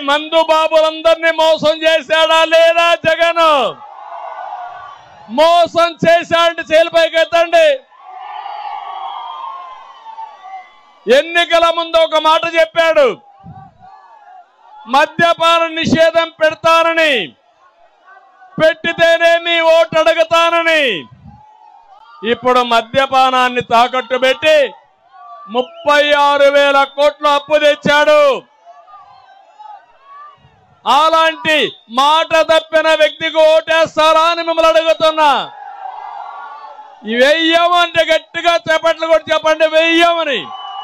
మందు బాబులందరినీ మోసం చేశాడా లేదా జగన్ మోసం చేశాడంటే చేలిపైకి ఎత్తండి ఎన్నికల ముందు ఒక మాట చెప్పాడు మద్యపాన నిషేధం పెడతానని పెట్టితేనే మీ ఓటు అడుగుతానని ఇప్పుడు మద్యపానాన్ని తాకట్టు పెట్టి ముప్పై ఆరు వేల కోట్లు అప్పు తెచ్చాడు అలాంటి మాట తప్పిన వ్యక్తికి ఓటేస్తారా అని మిమ్మల్ని అడుగుతున్నా ఈ వెయ్యమంటే గట్టిగా చెప్పట్లు కూడా చెప్పండి వెయ్యమని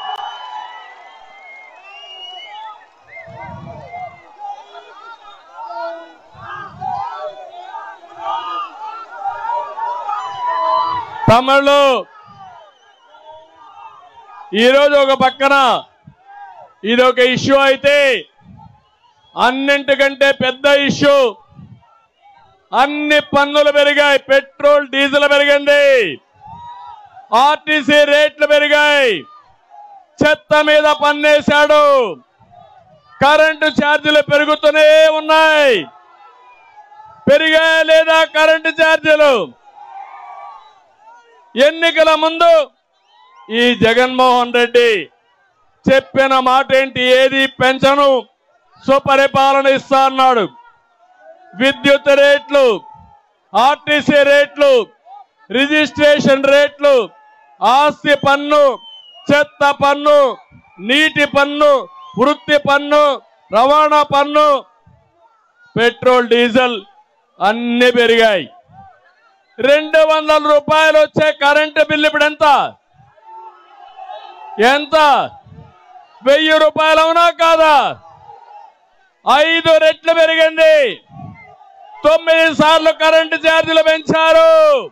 తమిళ్ళు ఈరోజు ఒక పక్కన ఇది ఒక ఇష్యూ అయితే అన్నింటికంటే పెద్ద ఇష్యూ అన్ని పన్నులు పెరిగాయి పెట్రోల్ డీజిల్ పెరిగింది ఆర్టీసీ రేట్లు పెరిగాయి చెత్త మీద పన్నేశాడు కరెంటు ఛార్జీలు పెరుగుతూనే ఉన్నాయి పెరిగాయా లేదా కరెంటు ఛార్జీలు ఎన్నికల ముందు ఈ జగన్మోహన్ రెడ్డి చెప్పిన మాట ఏంటి ఏది పెంచను సుపరిపాలన ఇస్తా అన్నాడు విద్యుత్ రేట్లు ఆర్టీసీ రేట్లు రిజిస్ట్రేషన్ రేట్లు ఆస్తి పన్ను చెత్త పన్ను నీటి పన్ను వృత్తి పన్ను రవాణా పన్ను పెట్రోల్ డీజిల్ అన్ని పెరిగాయి రెండు వందల రూపాయలు వచ్చే కరెంటు బిల్లు ఇప్పుడు ఎంత ఎంత వెయ్యి రూపాయలు అవునా కాదా ఐదు రెట్లు పెరిగింది తొమ్మిది సార్లు కరెంటు ఛార్జీలు పెంచారు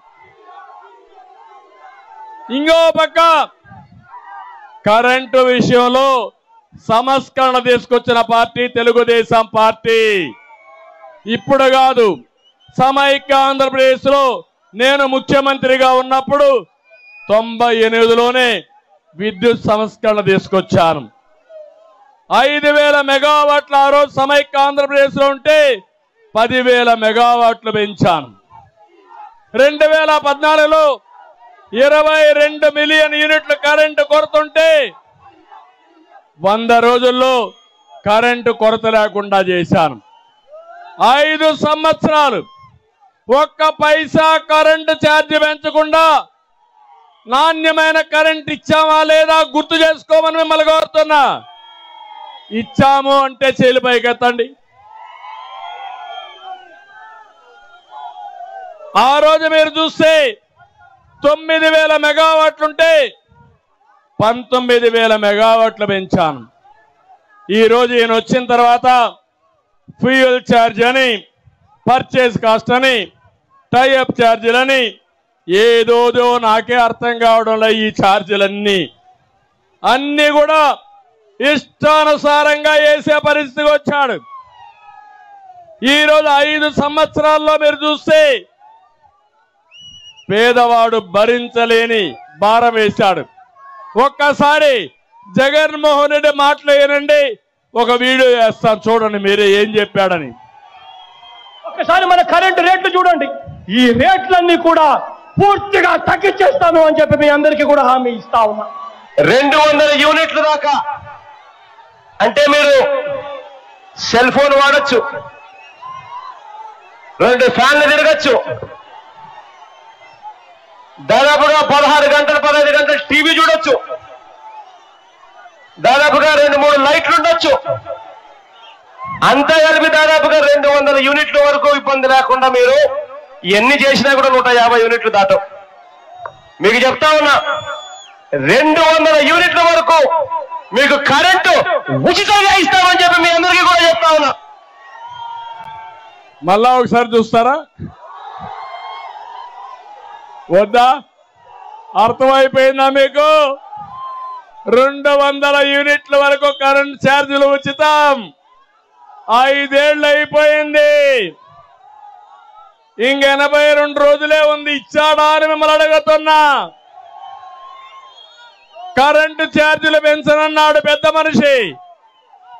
ఇంకో పక్క కరెంటు విషయంలో సంస్కరణ తీసుకొచ్చిన పార్టీ తెలుగుదేశం పార్టీ ఇప్పుడు కాదు సమైక్య ఆంధ్రప్రదేశ్ లో నేను ముఖ్యమంత్రిగా ఉన్నప్పుడు తొంభై ఎనిమిదిలోనే విద్యుత్ సంస్కరణ తీసుకొచ్చాను ఐదు వేల మెగావాట్ల ఆ రోజు సమైక్య ఆంధ్రప్రదేశ్ లో ఉంటే పదివేల మెగావాట్లు పెంచాను రెండు వేల పద్నాలుగులో ఇరవై రెండు మిలియన్ యూనిట్ల కరెంటు కొరతుంటే వంద రోజుల్లో కరెంటు కొరత లేకుండా చేశాను ఐదు సంవత్సరాలు ఒక్క పైసా కరెంటు ఛార్జీ పెంచకుండా నాణ్యమైన కరెంట్ ఇచ్చామా లేదా గుర్తు చేసుకోమని మిమ్మల్ని కోరుతున్నా ఇచ్చాము అంటే చేలి పైకెత్తండి ఆ రోజు మీరు చూస్తే తొమ్మిది వేల మెగావాట్లుంటే పంతొమ్మిది వేల మెగావాట్లు పెంచాను ఈ రోజు ఈయన వచ్చిన తర్వాత ఫ్యూయల్ ఛార్జ్ అని పర్చేస్ కాస్ట్ అని టైఅప్ ఛార్జీలని ఏదోదో నాకే అర్థం కావడంలో ఈ ఛార్జీలన్నీ అన్ని కూడా ఇష్టానుసారంగా వేసే పరిస్థితికి వచ్చాడు ఈ రోజు ఐదు సంవత్సరాల్లో మీరు చూస్తే పేదవాడు భరించలేని భారం వేశాడు ఒక్కసారి జగన్మోహన్ రెడ్డి మాటలు ఏనండి ఒక వీడియో వేస్తాను చూడండి మీరే ఏం చెప్పాడని ఒకసారి మన కరెంటు రేట్లు చూడండి ఈ రేట్లన్నీ కూడా పూర్తిగా తగ్గించేస్తాను అని చెప్పి మీ అందరికీ కూడా హామీ ఇస్తా ఉన్నా రెండు వందల యూనిట్ల దాకా అంటే మీరు సెల్ ఫోన్ వాడచ్చు రెండు ఫ్యాన్లు తిరగచ్చు దాదాపుగా పదహారు గంటలు పదహైదు గంటలు టీవీ చూడొచ్చు దాదాపుగా రెండు మూడు లైట్లు ఉండొచ్చు అంతా కలిపి దాదాపుగా రెండు వందల యూనిట్ల వరకు ఇబ్బంది లేకుండా మీరు ఎన్ని చేసినా కూడా నూట యాభై యూనిట్లు దాటం మీకు చెప్తా ఉన్నా రెండు వందల యూనిట్ల వరకు మీకు కరెంటు ఉచితంగా ఇస్తామని చెప్పి మీ అందరికీ కూడా చెప్తా ఉన్నా మళ్ళా ఒకసారి చూస్తారా వద్దా అర్థమైపోయిందా మీకు రెండు వందల యూనిట్ల వరకు కరెంట్ ఛార్జీలు ఉచితం ఐదేళ్లు అయిపోయింది ఇంక ఎనభై రెండు రోజులే ఉంది ఇచ్చాడా అని మిమ్మల్ని అడుగుతున్నా కరెంటు ఛార్జీలు పెంచనన్నాడు పెద్ద మనిషి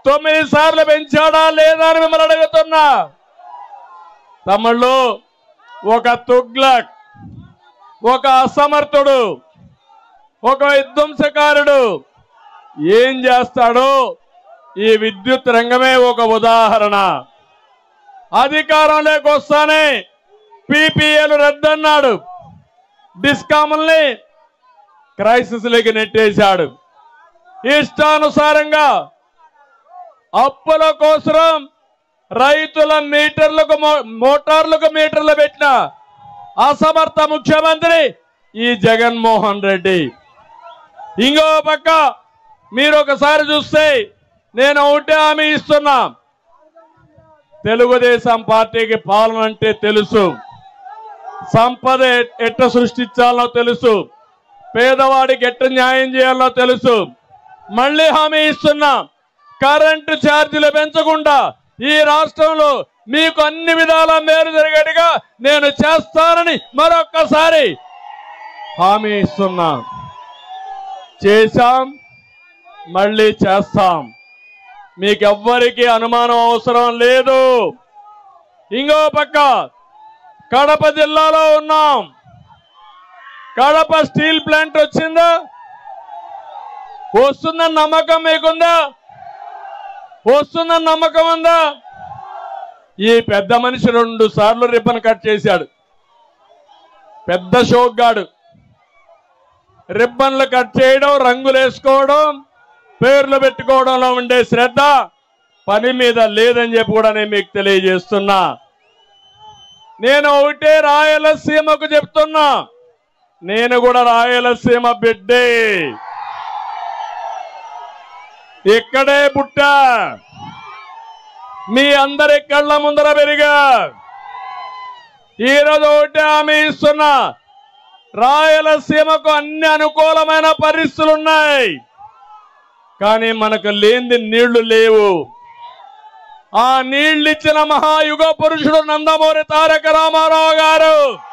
తొమ్మిది సార్లు పెంచాడా లేదా అని మిమ్మల్ని అడుగుతున్నా తమ్ముళ్ళు ఒక తుగ్లక్ ఒక అసమర్థుడు ఒక విధ్వంసకారుడు ఏం చేస్తాడో ఈ విద్యుత్ రంగమే ఒక ఉదాహరణ అధికారంలోకి వస్తానే పీపీఏలు రద్దన్నాడు డిస్కాముల్ని క్రైసిస్లోకి నెట్టేశాడు ఇష్టానుసారంగా అప్పుల కోసం రైతుల మీటర్లకు మో- మోటార్లకు మీటర్లు పెట్టిన అసమర్థ ముఖ్యమంత్రి ఈ జగన్మోహన్ రెడ్డి ఇంకో పక్క మీరు ఒకసారి చూస్తే నేను ఒకటే హామీ ఇస్తున్నా తెలుగుదేశం పార్టీకి పాలన అంటే తెలుసు సంపద ఎ- ఎట్ట సృష్టించాలో తెలుసు పేదవాడికి ఎట్ట న్యాయం చేయాలో తెలుసు మళ్ళీ హామీ ఇస్తున్నా కరెంటు ఛార్జీలు పెంచకుండా ఈ రాష్ట్రంలో మీకు అన్ని విధాల మేలు జరిగేట్టుగా నేను చేస్తానని మరొక్కసారి హామీ ఇస్తున్నా చేశాం మళ్ళీ చేస్తాం మీకెవ్వరికి అనుమానం అవసరం లేదు ఇంకో పక్క కడప జిల్లాలో ఉన్నాం కడప స్టీల్ ప్లాంట్ వచ్చిందా వస్తుందని నమ్మకం మీకుందా వస్తుందని నమ్మకం ఉందా ఈ పెద్ద మనిషి రెండు సార్లు రిబ్బన్ కట్ చేశాడు పెద్ద షోగ్గాడు రిబ్బన్లు కట్ చేయడం రంగులు వేసుకోవడం పేర్లు పెట్టుకోవడంలో ఉండే శ్రద్ధ పని మీద లేదని చెప్పి కూడా నేను మీకు తెలియజేస్తున్నా నేను ఒకటే రాయలసీమకు చెప్తున్నా నేను కూడా రాయలసీమ బిడ్డే ఇక్కడే పుట్టా మీ అందరి కళ్ళ ముందర పెరిగా ఈరోజు ఒకటే హామీ ఇస్తున్నా రాయలసీమకు అన్ని అనుకూలమైన పరిస్థితులు ఉన్నాయి కానీ మనకు లేనిది నీళ్లు లేవు ఆ నీళ్లు ఇచ్చిన మహాయుగ పురుషుడు నందమూరి తారక రామారావు గారు